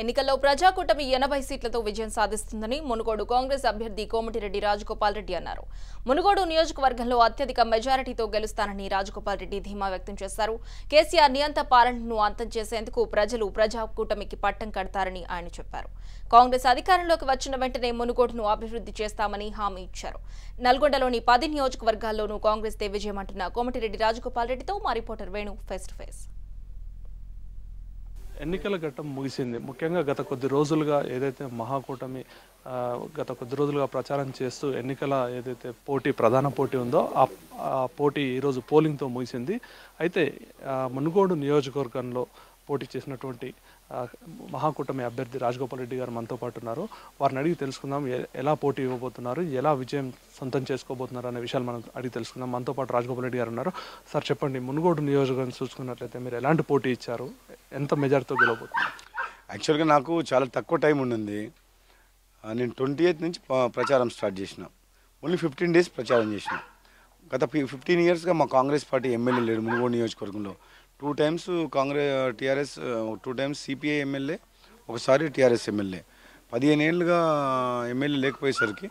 ఎన్నికల్లో ప్రజాకూటమి ఎనభై సీట్లతో విజయం సాధిస్తుందని మునుగోడు కాంగ్రెస్ అభ్యర్థి కోమటిరెడ్డి రాజగోపాల్ రెడ్డి అన్నారు మునుగోడు నియోజకవర్గంలో అత్యధిక మెజారిటీతో గెలుస్తానని రాజగోపాల్ రెడ్డి ధీమా వ్యక్తం చేశారు కేసీఆర్ నియంత పాలనను అంతం చేసేందుకు ప్రజలు ప్రజాకూటమికి పట్టం కడతారని ఆయన చెప్పారు కాంగ్రెస్ అధికారంలోకి వచ్చిన వెంటనే మునుగోడును అభివృద్ధి చేస్తామని హామీ ఇచ్చారు నల్గొండలోని పది నియోజకవర్గాల్లోనూ కాంగ్రెస్ దే విజయం అంటున్న కోమటిరెడ్డి రాజగోపాల్ రెడ్డితో మా reporter Venu face to face ఎన్నికల ఘట్టం ముగిసింది ముఖ్యంగా గత కొద్ది రోజులుగా ఏదైతే మహాకూటమి ఆ, గత కొద్ది రోజులుగా ప్రచారం చేస్తూ ఎన్నికల ఏదైతే పోటీ ప్రధాన పోటీ ఉందో ఆ ఆ పోటీ ఈరోజు పోలింగ్తో ముగిసింది అయితే ఆ, మునుగోడు నియోజకవర్గంలో పోటీ చేసినటువంటి ఆ, మహాకూటమి అభ్యర్థి రాజగోపాల్ రెడ్డి గారు మనతో పాటు ఉన్నారు వారిని అడిగి తెలుసుకుందాం ఎ- ఎలా పోటీ ఇవ్వబోతున్నారు ఎలా విజయం సొంతం చేసుకోబోతున్నారు అనే విషయాలు మనం అడిగి తెలుసుకుందాం మనతో పాటు రాజగోపాల్ రెడ్డి గారు ఉన్నారు సార్ చెప్పండి మునుగోడు నియోజకవర్గం చూసుకున్నట్లయితే మీరు ఎలాంటి పోటీ ఇచ్చారు ఎంత మెజార్టీతో గెలవబోతున్నారు యాక్చువల్గా నాకు చాలా తక్కువ టైం ఉండింది ఆ, నేను ట్వంటీ ఎయిత్ నుంచి ప- ప్రచారం స్టార్ట్ చేసిన ఓన్లీ ఫిఫ్టీన్ డేస్ ప్రచారం చేసిన గత ఫిఫ్టీన్ ఇయర్స్గా మా కాంగ్రెస్ పార్టీ ఎమ్మెల్యే లేడు మునుగోడు నియోజకవర్గంలో two times Congress TRS two times CPI MLA ఒకసారి టీఆర్ఎస్ ఎమ్మెల్యే పదిహేను ఏళ్ళుగా ఎమ్మెల్యే లేకపోయేసరికి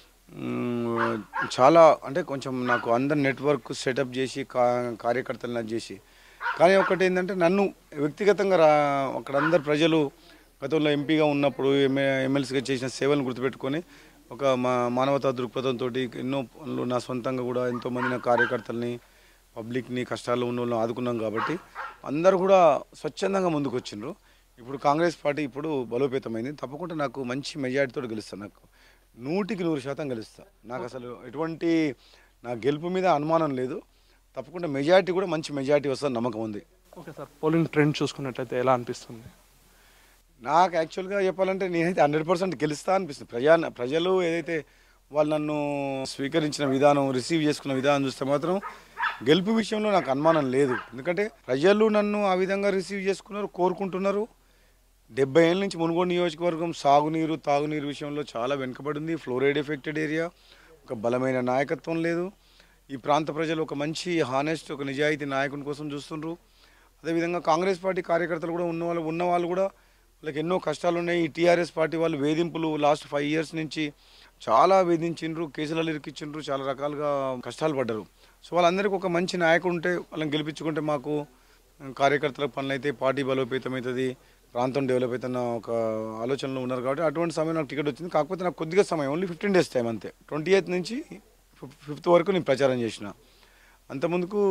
మ్, చాలా అంటే కొంచెం నాకు అందరు నెట్వర్క్ సెటప్ చేసి కా కార్యకర్తలను అది చేసి కానీ ఒకటి ఏంటంటే నన్ను వ్యక్తిగతంగా రా అక్కడ అందరు ప్రజలు గతంలో ఎంపీగా ఉన్నప్పుడు ఎమ్మె ఎమ్మెల్సీగా చేసిన సేవలను గుర్తుపెట్టుకొని ఒక మా మానవతా దృక్పథంతో ఎన్నో పనులు నా సొంతంగా కూడా ఎంతోమంది నా కార్యకర్తల్ని పబ్లిక్ని కష్టాల్లో ఉన్న వాళ్ళని ఆదుకున్నాం కాబట్టి అందరూ కూడా స్వచ్ఛందంగా ముందుకు వచ్చిండ్రు ఇప్పుడు కాంగ్రెస్ పార్టీ ఇప్పుడు బలోపేతమైంది తప్పకుండా నాకు మంచి మెజారిటీతో గెలుస్తాను నాకు నూటికి నూరు శాతం గెలుస్తా నాకు అసలు ఎటువంటి నా గెలుపు మీద అనుమానం లేదు తప్పకుండా మెజారిటీ కూడా మంచి మెజారిటీ వస్తుంది నమ్మకం ఉంది ఓకే సార్ పోలింగ్ ట్రెండ్ చూసుకున్నట్లయితే ఎలా అనిపిస్తుంది నాకు యాక్చువల్గా చెప్పాలంటే నేనైతే హండ్రెడ్ పర్సెంట్ గెలుస్తా అనిపిస్తుంది ప్రజా ప్రజలు ఏదైతే వాళ్ళు నన్ను స్వీకరించిన విధానం రిసీవ్ చేసుకున్న విధానం చూస్తే మాత్రం గెలుపు విషయంలో నాకు అనుమానం లేదు ఎందుకంటే ప్రజలు నన్ను ఆ విధంగా రిసీవ్ చేసుకున్నారు కోరుకుంటున్నారు డెబ్బై ఏళ్ళ నుంచి మునుగోడు నియోజకవర్గం సాగునీరు తాగునీరు విషయంలో చాలా వెనుకబడింది ఫ్లోరైడ్ ఎఫెక్టెడ్ ఏరియా ఒక బలమైన నాయకత్వం లేదు ఈ ప్రాంత ప్రజలు ఒక మంచి హానెస్ట్ ఒక నిజాయితీ నాయకుని కోసం చూస్తుండ్రు అదేవిధంగా కాంగ్రెస్ పార్టీ కార్యకర్తలు కూడా ఉన్న వాళ్ళు ఉన్న వాళ్ళు కూడా వాళ్ళకి ఎన్నో కష్టాలు ఉన్నాయి ఈ టీఆర్ఎస్ పార్టీ వాళ్ళు వేధింపులు లాస్ట్ ఫైవ్ ఇయర్స్ నుంచి చాలా వేధించిండ్రు కేసులలో ఇరికిచ్చిండ్రు చాలా రకాలుగా కష్టాలు పడ్డారు సో వాళ్ళందరికీ ఒక మంచి నాయకుడు ఉంటే వాళ్ళని గెలిపించుకుంటే మాకు కార్యకర్తల పనులు అయితే పార్టీ బలోపేతం అవుతుంది ప్రాంతం డెవలప్ అవుతున్న ఒక ఆలోచనలో ఉన్నారు కాబట్టి అటువంటి సమయం నాకు టికెట్ వచ్చింది కాకపోతే నాకు కొద్దిగా సమయం ఓన్లీ ఫిఫ్టీన్ డేస్ టైం అంతే ట్వంటీ ఎయిత్ నుంచి ఫిఫ్త్ వరకు నేను ప్రచారం చేసిన అంత ముందుకు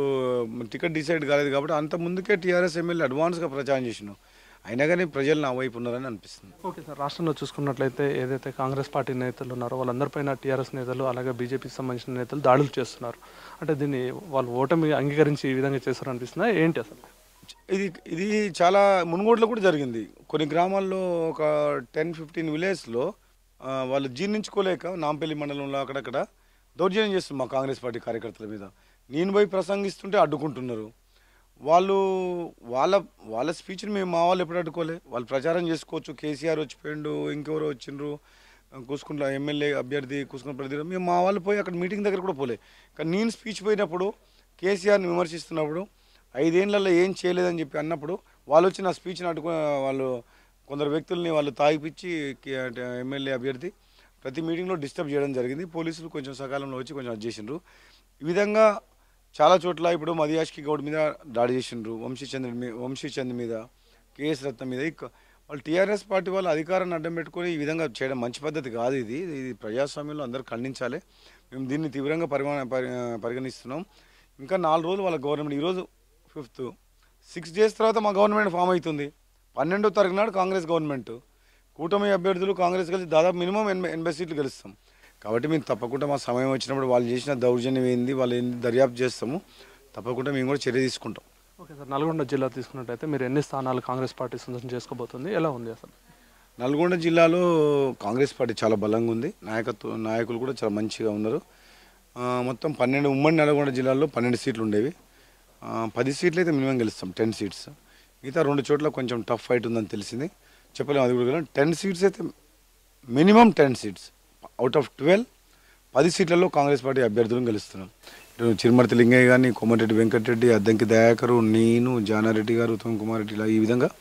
టికెట్ డిసైడ్ కాలేదు కాబట్టి అంత ముందుకే టీఆర్ఎస్ ఎమ్మెల్యే అడ్వాన్స్గా ప్రచారం చేసిన అయినా కానీ ప్రజలు నా వైపు ఉన్నారని అనిపిస్తుంది ఓకే సార్ రాష్ట్రంలో చూసుకున్నట్లయితే ఏదైతే కాంగ్రెస్ పార్టీ నేతలు ఉన్నారో వాళ్ళందరిపైన టీఆర్ఎస్ నేతలు అలాగే బీజేపీకి సంబంధించిన నేతలు దాడులు చేస్తున్నారు అంటే దీన్ని వాళ్ళు ఓటమి అంగీకరించి ఈ విధంగా చేస్తారు అనిపిస్తుందా ఏంటి అసలు ఇది ఇది చాలా మునుగోడులో కూడా జరిగింది కొన్ని గ్రామాల్లో ఒక టెన్ ఫిఫ్టీన్ విలేజ్లో వాళ్ళు జీర్ణించుకోలేక నాంపల్లి మండలంలో అక్కడక్కడ దౌర్జన్యం చేస్తుంది మా కాంగ్రెస్ పార్టీ కార్యకర్తల మీద నేను పోయి ప్రసంగిస్తుంటే అడ్డుకుంటున్నారు వాళ్ళు వాళ్ళ వాళ్ళ స్పీచ్ని మేము మా వాళ్ళు ఎప్పుడు అడ్డుకోలే వాళ్ళు ప్రచారం చేసుకోవచ్చు కేసీఆర్ వచ్చిపోయిండు ఇంకెవరో వచ్చిండ్రు కూసుకుంట్ల ఎమ్మెల్యే అభ్యర్థి కూసుకున్న ప్రతి మేము మా వాళ్ళు పోయి అక్కడ మీటింగ్ దగ్గర కూడా పోలే కానీ నేను స్పీచ్ పోయినప్పుడు కేసీఆర్ని విమర్శిస్తున్నప్పుడు ఐదేళ్లలో ఏం చేయలేదని చెప్పి అన్నప్పుడు వాళ్ళు వచ్చి నా స్పీచ్ని అడ్డుకో వాళ్ళు కొందరు వ్యక్తుల్ని వాళ్ళు తాగిపిచ్చి కే- అంటే ఎమ్మెల్యే అభ్యర్థి ప్రతి మీటింగ్లో డిస్టర్బ్ చేయడం జరిగింది పోలీసులు కొంచెం సకాలంలో వచ్చి కొంచెం అది చేసిండ్రు ఈ విధంగా చాలా చోట్ల ఇప్పుడు మదియాష్కి గౌడ్ మీద దాడి చేసిండ్రు వంశీచంద్ర మీ వంశీచంద్ మీద కేఎస్ రత్నం మీద ఇక- వాళ్ళు టీఆర్ఎస్ పార్టీ వాళ్ళు అధికారాన్ని అడ్డం పెట్టుకొని ఈ విధంగా చేయడం మంచి పద్ధతి కాదు ఇది ఇది ప్రజాస్వామ్యంలో అందరూ ఖండించాలి మేము దీన్ని తీవ్రంగా పరిగణ పరి- పరిగణిస్తున్నాం ఇంకా నాలుగు రోజులు వాళ్ళ గవర్నమెంట్ ఈరోజు ఫిఫ్త్ సిక్స్ డేస్ తర్వాత మా గవర్నమెంట్ ఫామ్ అవుతుంది పన్నెండో తారీఖు నాడు కాంగ్రెస్ గవర్నమెంట్ కూటమి అభ్యర్థులు కాంగ్రెస్ కలిసి దాదాపు మినిమం ఎనభై ఎనభై సీట్లు గెలుస్తాం కాబట్టి మేము తప్పకుండా మా సమయం వచ్చినప్పుడు వాళ్ళు చేసిన దౌర్జన్యం ఏంది వాళ్ళు ఏంది దర్యాప్తు చేస్తాము తప్పకుండా మేము కూడా చర్య తీసుకుంటాం ఓకే సార్ నల్గొండ జిల్లా తీసుకున్నట్లయితే మీరు ఎన్ని స్థానాలు కాంగ్రెస్ పార్టీ సొంతం చేసుకోబోతుంది ఎలా ఉంది అసలు నల్గొండ జిల్లాలో కాంగ్రెస్ పార్టీ చాలా బలంగా ఉంది నాయకత్వం నాయకులు కూడా చాలా మంచిగా ఉన్నారు ఆ, మొత్తం పన్నెండు ఉమ్మడి నల్గొండ జిల్లాలో పన్నెండు సీట్లు ఉండేవి ఆ, పది సీట్లు అయితే మినిమం గెలుస్తాం టెన్ సీట్స్ మిగతా రెండు చోట్ల కొంచెం టఫ్ ఫైట్ ఉందని తెలిసింది చెప్పలేము అది కూడా టెన్ సీట్స్ అయితే minimum ten seats out of twelve పది సీట్లలో కాంగ్రెస్ పార్టీ అభ్యర్థులను గెలుస్తున్నాం ఇటు చిరుమర్తి లింగయ్య గారిని కోమటిరెడ్డి వెంకటరెడ్డి అద్దంకి దయాకరు నేను జానారెడ్డి గారు ఉత్తమ్ కుమార్ రెడ్డి ఇలా ఈ విధంగా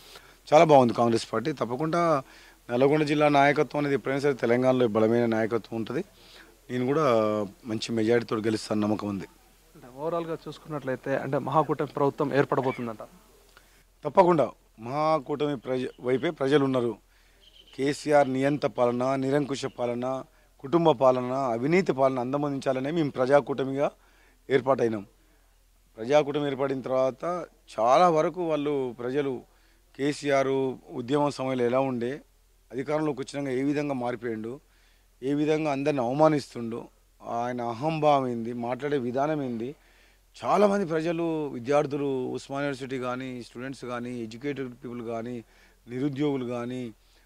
చాలా బాగుంది కాంగ్రెస్ పార్టీ తప్పకుండా నల్గొండ జిల్లా నాయకత్వం అనేది ఎప్పుడైనా సరే తెలంగాణలో బలమైన నాయకత్వం ఉంటుంది నేను కూడా మంచి మెజారిటీతో గెలుస్తాను నమ్మకం ఉంది అంటే ఓవరాల్గా చూసుకున్నట్లయితే అంటే మహాకూటమి ప్రభుత్వం ఏర్పడబోతుందంట తప్పకుండా మహాకూటమి ప్రజ వైపే ప్రజలు ఉన్నారు కేసీఆర్ నియంత పాలన నిరంకుశ పాలన కుటుంబ పాలన అవినీతి పాలన అందమందించాలనే మేము ప్రజాకూటమిగా ఏర్పాటైనాం ప్రజాకూటమి ఏర్పడిన తర్వాత చాలా వరకు వాళ్ళు ప్రజలు కేసీఆర్ ఉద్యమం సమయంలో ఎలా ఉండే అధికారంలోకి వచ్చినాక ఏ విధంగా మారిపోయిండు ఏ విధంగా అందరిని అవమానిస్తుండు ఆయన అహంభావం ఏంది మాట్లాడే విధానం ఏంది చాలామంది ప్రజలు విద్యార్థులు ఉస్మాన్ యూనివర్సిటీ కానీ స్టూడెంట్స్ కానీ ఎడ్యుకేటెడ్ పీపుల్ కానీ నిరుద్యోగులు కానీ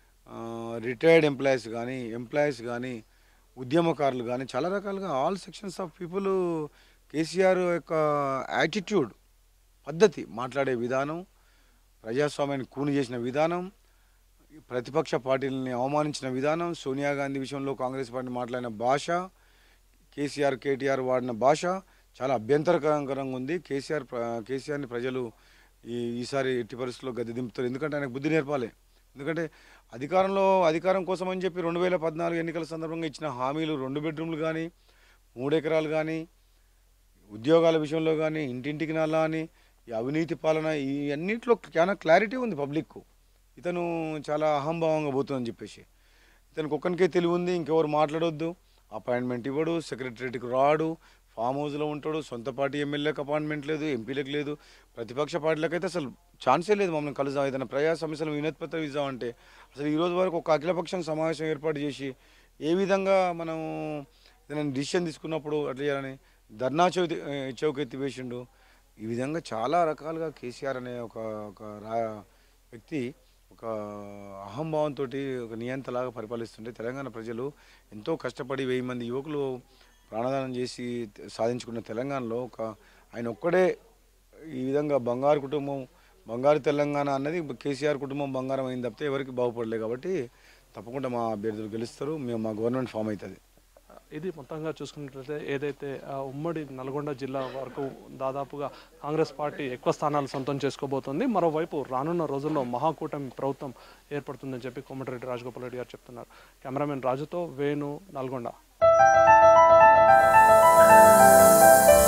రిటైర్డ్ ఎంప్లాయీస్ కానీ ఎంప్లాయీస్ కానీ ఉద్యమకారులు కానీ చాలా రకాలుగా all sections of people KCR యొక్క యాటిట్యూడ్ పద్ధతి మాట్లాడే విధానం ప్రజాస్వామ్యాన్ని కూని చేసిన విధానం ప్రతిపక్ష పార్టీలని అవమానించిన విధానం సోనియా గాంధీ విషయంలో కాంగ్రెస్ పార్టీ మాట్లాడిన భాష కేసీఆర్ కేటీఆర్ వాడిన భాష చాలా అభ్యంతరకరంగా ఉంది కేసీఆర్ ప్ర- కేసీఆర్ని ప్రజలు ఈ ఈసారి ఎట్టి పరిస్థితుల్లో గద్దె దింపుతారు ఎందుకంటే ఆయనకు బుద్ధి నేర్పాలి ఎందుకంటే అధికారంలో అధికారం కోసం అని చెప్పి రెండు వేల పద్నాలుగు ఎన్నికల సందర్భంగా ఇచ్చిన హామీలు రెండు బెడ్రూమ్లు కానీ మూడు ఎకరాలు కానీ ఉద్యోగాల విషయంలో కానీ ఇంటింటికి నల్లా అని ఈ అవినీతి పాలన ఈ అన్నింటిలో చాలా క్లారిటీ ఉంది పబ్లిక్కు ఇతను చాలా అహంభావంగా పోతుందని చెప్పేసి ఇతనికి ఒక్కనికే తెలివి ఉంది ఇంకెవరు మాట్లాడొద్దు అపాయింట్మెంట్ ఇవ్వడు సెక్రటరేట్కి రాడు ఫామ్ హౌస్లో ఉంటాడు సొంత పార్టీ ఎమ్మెల్యేకి అపాయింట్మెంట్ లేదు ఎంపీలకు లేదు ప్రతిపక్ష పార్టీలకు అయితే అసలు ఛాన్సే లేదు మమ్మల్ని కలుద్దాం ఏదైనా ప్రజా సమస్యలు వినతిపత్రం ఇద్దామంటే అసలు ఈ రోజు వరకు ఒక అఖిలపక్షం సమావేశం ఏర్పాటు చేసి ఏ విధంగా మనం ఏదైనా డిసిషన్ తీసుకున్నప్పుడు అట్లా చేయాలని ధర్నా చౌతి చౌక్ ఎత్తివేసిండు ఈ విధంగా చాలా రకాలుగా కేసీఆర్ అనే ఒక ఒక రా వ్యక్తి ఒక అహంభావంతో ఒక నియంతలాగా పరిపాలిస్తుంటే తెలంగాణ ప్రజలు ఎంతో కష్టపడి వెయ్యి మంది యువకులు ప్రాణదానం చేసి సాధించుకున్న తెలంగాణలో ఒక ఆయన ఒక్కడే ఈ విధంగా బంగారు కుటుంబం బంగారు తెలంగాణ అన్నది కేసీఆర్ కుటుంబం బంగారం అయింది తప్పితే ఎవరికి బాగుపడలేదు కాబట్టి తప్పకుండా మా అభ్యర్థులు గెలుస్తారు మేము మా గవర్నమెంట్ ఫామ్ అవుతుంది ఇది మొత్తంగా చూసుకున్నట్లయితే ఏదైతే ఆ, ఉమ్మడి నల్గొండ జిల్లా వరకు దాదాపుగా కాంగ్రెస్ పార్టీ ఎక్కువ స్థానాలు సొంతం చేసుకోబోతోంది మరోవైపు రానున్న రోజుల్లో మహాకూటమి ప్రభుత్వం ఏర్పడుతుందని చెప్పి కోమటిరెడ్డి రాజగోపాల్ రెడ్డి గారు చెప్తున్నారు కెమెరామెన్ రాజుతో వేణు నల్గొండ